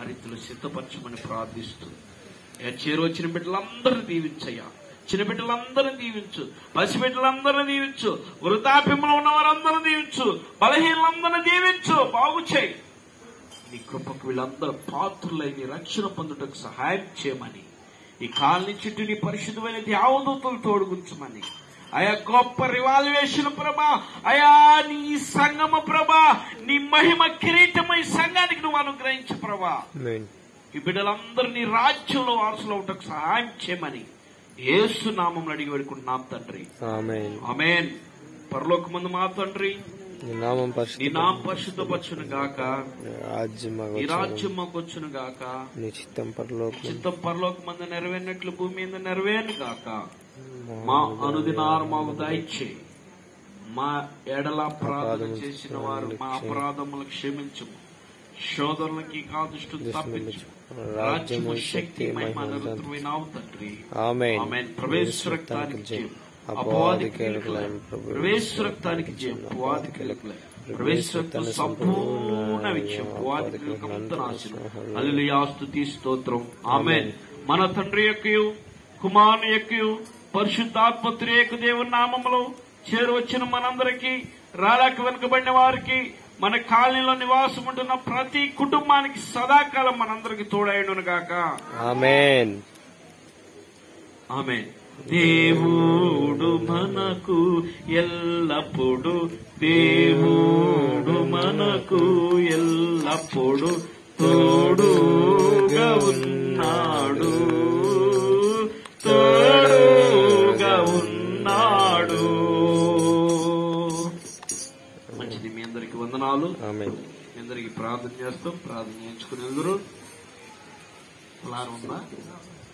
ఆ రీతిలో సిద్ధపరచమని ప్రార్థిస్తూ ఇక చేరు వచ్చిన బిడ్డలందరినీ దీవించయ్యా చిన్న బిడ్డలందరినీ దీవించు పసిబిడ్డలందరినీ దీవించు వృద్ధాప్యంలో ఉన్న వారందరూ దీవించు బలహీనలందరినీ దీవించు బాగు చేయి నీ కృపకు వీళ్ళందరూ పాత్రులై నీ రక్షణ పొందుటకు సహాయం చేయమని ఈ కాలనీ చుట్టూ నీ పరిశుద్ధమైన దేవదూతలు తోడుగుంచమని అయా గొప్ప రివాల్యుయేషన్ ప్రభా అయా నీ సంగమ ప్రభా నీ మహిమ కిరీటమై సంఘానికి నువ్వు అనుగ్రహించు ప్రభా ఆమేన్ ఈ బిడ్డలందరూ నీ రాజ్యంలో వారసులు అవటకు సహాయం చేయమని యేసు నామం అడిగి వేడుకుంటున్నాం తండ్రి ఆమేన్ ఆమేన్ పరలోక ముందు మా తండ్రి నీ నామం నీ పరిశుద్ధ నామ పరిశుద్ధపరచును గాక రాజ్యం మాకు నీ వచ్చును. రాజ్యం మాకు వచ్చును గాక నీ చిత్తం పరలోకం చిత్తం పరలోక మంది నెరవేరినట్లు భూమి మీద నెరవేరును గాక మా అనుదినారు మాకు దయచే మా ఎడల ప్రార్థన చేసిన వారు మా అపరాధములు క్షమించము శోధనలకి కాదుష్టు తప్పించు రాజ్యము శక్తి మహిమ నిరంతరమైనావు తండ్రి ఆమేన్ ఆమెన్ ప్రవేశ రక్తానికి జయం అపవాది కీలకులైన ప్రవేశ రక్తానికి జయం అపవాది కీలకులైన ప్రవేశ రక్తం సంపూర్ణ విజయం అపవాది కీలకమంత నాశనం హల్లెలూయా స్తుతి స్తోత్రం ఆమెన్ మన తండ్రి యొక్కయు కుమారుని యొక్కయు పరిశుద్ధాత్మ త్రియేక దేవుని నామములో చేరువచ్చిన మనందరికీ రారాక వెనుకబడిన వారికి మన కాలనీలో నివాసం ఉంటున్న ప్రతి కుటుంబానికి సదాకాలం మనందరికి తోడైండును గాక ఆమేన్ ఆమె దేవుడు మనకు ఎల్లప్పుడు దేవుడు మనకు ఎల్లప్పుడు తోడుగా ఉన్నాడు తోడుగా ఉన్నాడు మంచిది మీ అందరికి వందనాలు ఆమేన్ మీ అందరికి ప్రార్థన చేస్తాం ప్రార్థన చేయించుకుని అందరూ ఉందా